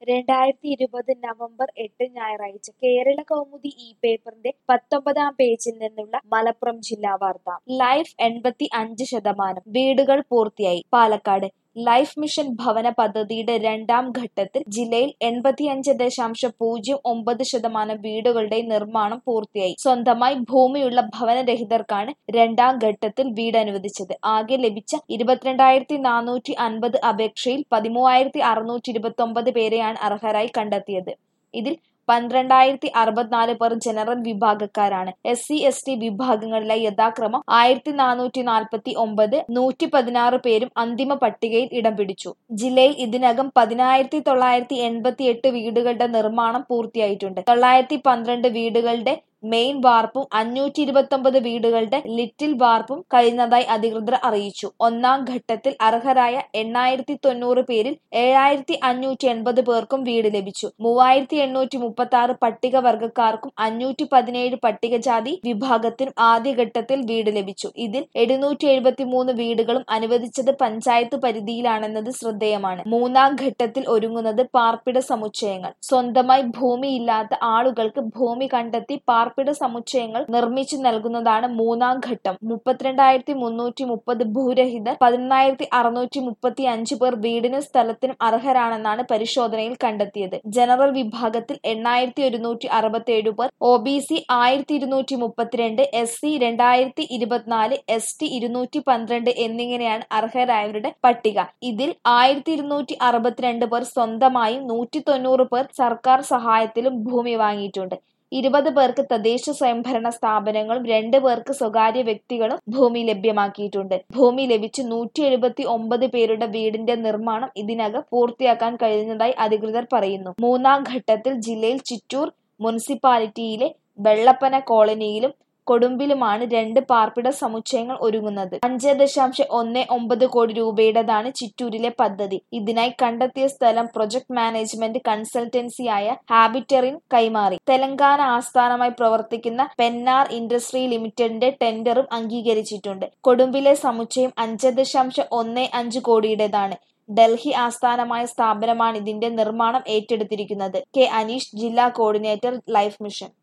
രണ്ടായിരത്തി ഇരുപത് നവംബർ എട്ട് ഞായറാഴ്ച കേരള കൗമുദി ഈ പേപ്പറിന്റെ പത്തൊമ്പതാം പേജിൽ നിന്നുള്ള മലപ്പുറം ജില്ലാ വാർത്ത ലൈഫ് എൺപത്തി അഞ്ച് ശതമാനം വീടുകൾ പൂർത്തിയായി പാലക്കാട് ലൈഫ് മിഷൻ ഭവന പദ്ധതിയുടെ രണ്ടാം ഘട്ടത്തിൽ ജില്ലയിൽ എൺപത്തിയഞ്ച് ദശാംശം പൂജ്യം ഒമ്പത് ശതമാനം വീടുകളുടെ നിർമ്മാണം പൂർത്തിയായി സ്വന്തമായി ഭൂമിയുള്ള ഭവനരഹിതർക്കാണ് രണ്ടാം ഘട്ടത്തിൽ വീട് അനുവദിച്ചത് ആകെ ലഭിച്ച ഇരുപത്തിരണ്ടായിരത്തി നാനൂറ്റി അൻപത് അപേക്ഷയിൽ പതിമൂവായിരത്തി അറുന്നൂറ്റി ഇരുപത്തി ഒമ്പത് പേരെയാണ് അർഹരായി കണ്ടെത്തിയത് ഇതിൽ പന്ത്രണ്ടായിരത്തി അറുപത്തിനാല് പേർ ജനറൽ വിഭാഗക്കാരാണ് എസ് സി എസ് ടി വിഭാഗങ്ങളിലായി യഥാക്രമം ആയിരത്തി നാനൂറ്റി നാൽപ്പത്തി ഒമ്പത് നൂറ്റി പതിനാറ് പേരും അന്തിമ പട്ടികയിൽ ഇടം പിടിച്ചു ജില്ലയിൽ ഇതിനകം പതിനായിരത്തി തൊള്ളായിരത്തി എൺപത്തി എട്ട് വീടുകളുടെ നിർമ്മാണം പൂർത്തിയായിട്ടുണ്ട് തൊള്ളായിരത്തി പന്ത്രണ്ട് വീടുകളുടെ മെയിൻ വാർപ്പും അഞ്ഞൂറ്റി ഇരുപത്തി ഒമ്പത് വീടുകളുടെ ലിറ്റിൽ വാർപ്പും കഴിഞ്ഞതായി അധികൃതർ അറിയിച്ചു ഒന്നാം ഘട്ടത്തിൽ അർഹരായ എണ്ണായിരത്തി തൊണ്ണൂറ് പേരിൽ ഏഴായിരത്തി അഞ്ഞൂറ്റി എൺപത് പേർക്കും വീട് ലഭിച്ചു മൂവായിരത്തി എണ്ണൂറ്റി മുപ്പത്തി ആറ് പട്ടികവർഗക്കാർക്കും അഞ്ഞൂറ്റി പതിനേഴ് പട്ടികജാതി വിഭാഗത്തിനും ആദ്യഘട്ടത്തിൽ വീട് ലഭിച്ചു ഇതിൽ എഴുന്നൂറ്റി എഴുപത്തി മൂന്ന് വീടുകളും അനുവദിച്ചത് പഞ്ചായത്ത് പരിധിയിലാണെന്നത് ശ്രദ്ധേയമാണ് മൂന്നാം ഘട്ടത്തിൽ ഒരുങ്ങുന്നത് പാർപ്പിട സമുച്ചയങ്ങൾ സ്വന്തമായി ഭൂമിയില്ലാത്ത ആളുകൾക്ക് ഭൂമി കണ്ടെത്തി പാർപ്പിട സമുച്ചയങ്ങൾ നിർമ്മിച്ചു നൽകുന്നതാണ് മൂന്നാം ഘട്ടം മുപ്പത്തിരണ്ടായിരത്തി മുന്നൂറ്റി മുപ്പത് ഭൂരഹിതർ പതിനൊന്നായിരത്തി അറുന്നൂറ്റി മുപ്പത്തി അഞ്ച് പേർ വീടിനും സ്ഥലത്തിനും അർഹരാണെന്നാണ് പരിശോധനയിൽ കണ്ടെത്തിയത് ജനറൽ വിഭാഗത്തിൽ എണ്ണായിരത്തി ഒരുന്നൂറ്റി അറുപത്തി ഏഴ് പേർ ഒ ബി സി ആയിരത്തി ഇരുന്നൂറ്റി മുപ്പത്തിരണ്ട് എസ് സി രണ്ടായിരത്തി ഇരുപത്തിനാല് എസ് ടി ഇരുന്നൂറ്റി പന്ത്രണ്ട് എന്നിങ്ങനെയാണ് അർഹരായവരുടെ പട്ടിക ഇതിൽ ആയിരത്തി ഇരുന്നൂറ്റി അറുപത്തിരണ്ട് പേർ സ്വന്തമായും നൂറ്റി തൊണ്ണൂറ് പേർ സർക്കാർ സഹായത്തിലും ഭൂമി വാങ്ങിയിട്ടുണ്ട് ഇരുപത് പേർക്ക് തദ്ദേശ സ്വയംഭരണ സ്ഥാപനങ്ങളും രണ്ട് പേർക്ക് സ്വകാര്യ വ്യക്തികളും ഭൂമി ലഭ്യമാക്കിയിട്ടുണ്ട് ഭൂമി ലഭിച്ച് നൂറ്റി എഴുപത്തി ഒമ്പത് പേരുടെ വീടിന്റെ നിർമ്മാണം ഇതിനകം പൂർത്തിയാക്കാൻ കഴിഞ്ഞതായി അധികൃതർ പറയുന്നു മൂന്നാം ഘട്ടത്തിൽ ജില്ലയിൽ ചിറ്റൂർ മുനിസിപ്പാലിറ്റിയിലെ വെള്ളപ്പന കോളനിയിലും കൊടുമ്പിലുമാണ് രണ്ട് പാർപ്പിട സമുച്ചയങ്ങൾ ഒരുങ്ങുന്നത് അഞ്ച് ദശാംശം ഒന്ന് ഒമ്പത് കോടി രൂപയുടേതാണ് ചിറ്റൂരിലെ പദ്ധതി ഇതിനായി കണ്ടെത്തിയ സ്ഥലം പ്രൊജക്ട് മാനേജ്മെന്റ് കൺസൾട്ടൻസിയായ ഹാബിറ്ററിന് കൈമാറി തെലങ്കാന ആസ്ഥാനമായി പ്രവർത്തിക്കുന്ന പെന്നാർ ഇൻഡസ്ട്രി ലിമിറ്റഡിന്റെ ടെൻഡറും അംഗീകരിച്ചിട്ടുണ്ട് കൊടുമ്പിലെ സമുച്ചയം അഞ്ച് ദശാംശം ഒന്ന് അഞ്ച് കോടിയുടേതാണ് ഡൽഹി ആസ്ഥാനമായ സ്ഥാപനമാണ് ഇതിന്റെ നിർമ്മാണം ഏറ്റെടുത്തിരിക്കുന്നത് കെ അനീഷ് ജില്ലാ കോർഡിനേറ്റർ ലൈഫ് മിഷൻ